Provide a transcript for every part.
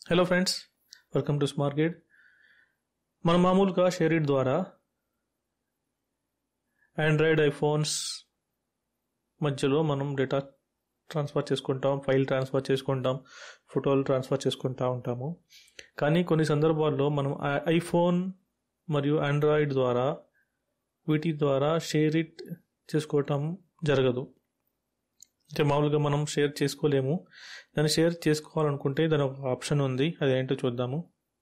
hello friends welcome to smart guide మన మామూలుగా share it ద్వారా ఆండ్రాయిడ్ ఐఫోన్స్ మధ్యలో మనం డేటా ట్రాన్స్ఫర్ చేసుకుంటాం ఫైల్ ట్రాన్స్ఫర్ చేసుకుంటాం ఫోటోలు ట్రాన్స్ఫర్ చేసుకుంటా ఉంటాము కానీ కొన్ని సందర్భాల్లో మనం ఐ- ఐఫోన్ మరియు ఆండ్రాయిడ్ ద్వారా వీటి ద్వారా షేర్ ఇట్ చేసుకోవటం జరగదు అంటే మామూలుగా మనం షేర్ చేసుకోలేము దాన్ని షేర్ చేసుకోవాలనుకుంటే దాని ఒక ఆప్షన్ ఉంది అది ఏంటో చూద్దాము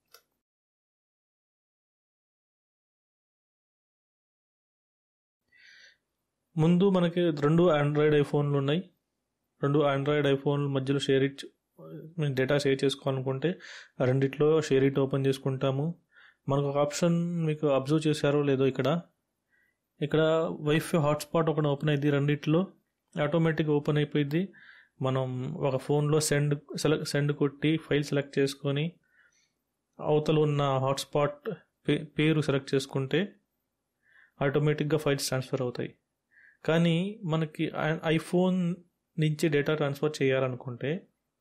ముందు మనకి రెండు ఆండ్రాయిడ్ ఐఫోన్లు ఉన్నాయి రెండు ఆండ్రాయిడ్ ఐఫోన్ మధ్యలో షేర్ ఇట్ డేటా షేర్ చేసుకోవాలనుకుంటే ఆ రెండిట్లో షేర్ ఇట్ ఓపెన్ చేసుకుంటాము మనకు ఒక ఆప్షన్ మీకు అబ్జర్వ్ చేశారో లేదో ఇక్కడ ఇక్కడ వైఫై హాట్స్పాట్ ఒకటి ఓపెన్ అయింది రెండిట్లో ఆటోమేటిక్గా ఓపెన్ అయిపోయింది మనం ఒక ఫోన్లో సెండ్ సెలెక్ట్ సెండ్ కొట్టి ఫైల్ సెలెక్ట్ చేసుకొని అవతల ఉన్న హాట్స్పాట్ పే పేరు సెలెక్ట్ చేసుకుంటే ఆటోమేటిక్గా ఫైల్స్ ట్రాన్స్ఫర్ అవుతాయి కానీ మనకి ఐ- ఐఫోన్ నుంచి డేటా ట్రాన్స్ఫర్ చేయాలనుకుంటే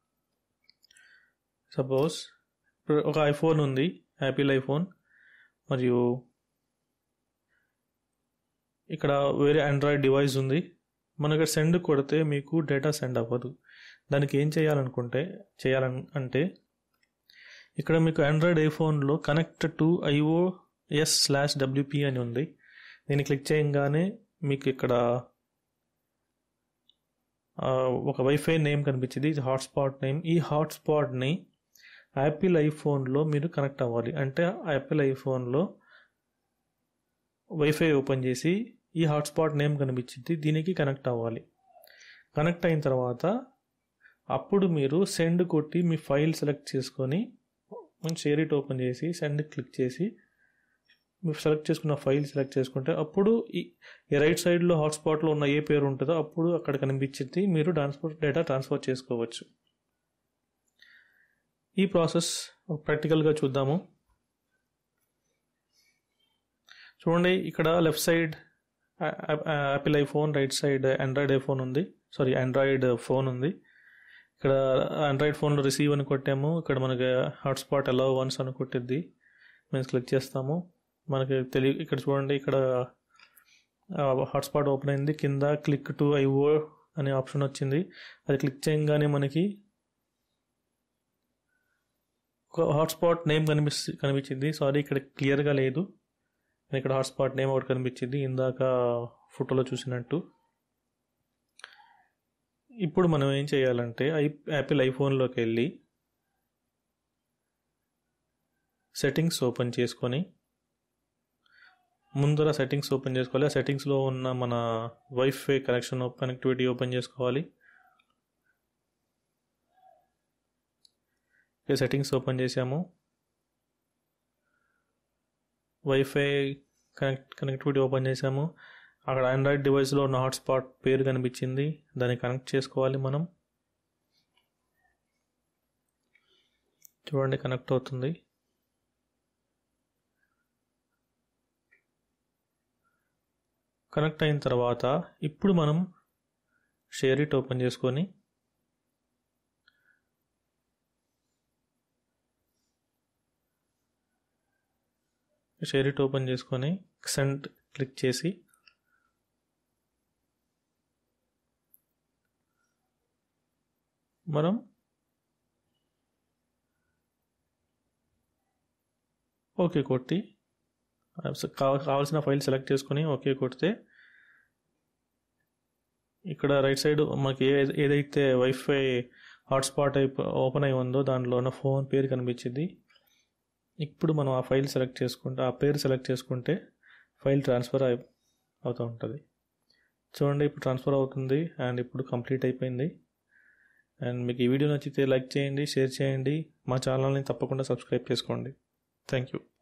సపోజ్ ఇప్పుడు ఒక ఐఫోన్ ఉంది యాపిల్ ఐఫోన్ మరియు ఇక్కడ వేరే ఆండ్రాయిడ్ డివైస్ ఉంది మనకి సెండ్ కొడితే మీకు డేటా సెండ్ అవ్వదు దానికి ఏం చేయాలనుకుంటే చేయాలని అంటే ఇక్కడ మీకు ఆండ్రాయిడ్ ఐఫోన్లో connect to IO S slash WP అని ఉంది దీన్ని క్లిక్ చేయగానే మీకు ఇక్కడ ఆ, ఒక వైఫై నేమ్ కనిపించింది ఇది హాట్స్పాట్ నేమ్ ఈ హాట్స్పాట్ని యాపిల్ ఐఫోన్లో మీరు కనెక్ట్ అవ్వాలి అంటే యాపిల్ ఐఫోన్లో వైఫై ఓపెన్ చేసి ఈ హాట్స్పాట్ నేమ్ కనిపించింది దీనికి కనెక్ట్ అవ్వాలి కనెక్ట్ అయిన తర్వాత అప్పుడు మీరు సెండ్ కొట్టి మీ ఫైల్ సెలెక్ట్ చేసుకొని షేర్ ఇట్ ఓపెన్ చేసి సెండ్ క్లిక్ చేసి మీరు సెలెక్ట్ చేసుకున్న ఫైల్ సెలెక్ట్ చేసుకుంటే అప్పుడు ఈ ఈ రైట్ సైడ్లో హాట్స్పాట్లో ఉన్న ఏ పేరు ఉంటుందో అప్పుడు అక్కడ కనిపించింది మీరు ట్రాన్స్ఫర్ డేటా ట్రాన్స్ఫర్ చేసుకోవచ్చు ఈ ప్రాసెస్ ప్రాక్టికల్గా చూద్దాము చూడండి ఇక్కడ left side Apple iPhone right side Android iPhone ఉంది సారీ ఆండ్రాయిడ్ ఫోన్ ఉంది ఇక్కడ ఆండ్రాయిడ్ ఫోన్లో రిసీవ్ అని కొట్టాము ఇక్కడ మనకి హాట్స్పాట్ అలౌ వన్స్ అని కొట్టిద్ది మేము క్లిక్ చేస్తాము మనకి తెలియ ఇక్కడ చూడండి ఇక్కడ హాట్స్పాట్ ఓపెన్ అయింది కింద క్లిక్ టు ఐఓ అనే ఆప్షన్ వచ్చింది అది క్లిక్ చేయగానే మనకి ఒక హాట్స్పాట్ నేమ్ కనిపిస్తు కనిపించింది సారీ ఇక్కడ క్లియర్గా లేదు ఇక్కడ హాట్స్పాట్ నేమ్ ఒకటి కనిపించింది ఇందాక ఫోటోలో చూసినట్టు ఇప్పుడు మనం ఏం చేయాలంటే ఐ యాపిల్ ఐఫోన్లోకి వెళ్ళి సెట్టింగ్స్ ఓపెన్ చేసుకొని ముందర సెట్టింగ్స్ ఓపెన్ చేసుకోవాలి ఆ సెట్టింగ్స్లో ఉన్న మన వైఫై కనెక్షన్ కనెక్టివిటీ ఓపెన్ చేసుకోవాలి ఈ సెట్టింగ్స్ ఓపెన్ చేసాము వైఫై కనెక్ట్ కనెక్టివిటీ ఓపెన్ చేసాము అక్కడ ఆండ్రాయిడ్ డివైస్లో ఉన్న హాట్స్పాట్ పేరు కనిపించింది దాన్ని కనెక్ట్ చేసుకోవాలి మనం చూడండి కనెక్ట్ అవుతుంది కనెక్ట్ అయిన తర్వాత ఇప్పుడు మనం షేర్ ఇట్ ఓపెన్ చేసుకొని షేర్ ఇట్ ఓపెన్ చేసుకొని సెండ్ క్లిక్ చేసి మనం ఓకే కొట్టి కావ- కావాల్సిన ఫైల్ సెలెక్ట్ చేసుకొని ఓకే కొడితే ఇక్కడ రైట్ సైడ్ మనకి ఏ ఏదైతే వైఫై హాట్స్పాట్ అయిపో ఓపెన్ అయి ఉందో దాంట్లో ఉన్న ఫోన్ పేరు కనిపించింది ఇప్పుడు మనం ఆ ఫైల్ సెలెక్ట్ చేసుకుంటే ఆ పేరు సెలెక్ట్ చేసుకుంటే ఫైల్ ట్రాన్స్ఫర్ అయి అవుతూ ఉంటుంది చూడండి ఇప్పుడు ట్రాన్స్ఫర్ అవుతుంది అండ్ ఇప్పుడు కంప్లీట్ అయిపోయింది అండ్ మీకు ఈ వీడియో నచ్చితే లైక్ చేయండి షేర్ చేయండి మా ఛానల్ని తప్పకుండా సబ్స్క్రైబ్ చేసుకోండి థ్యాంక్ యూ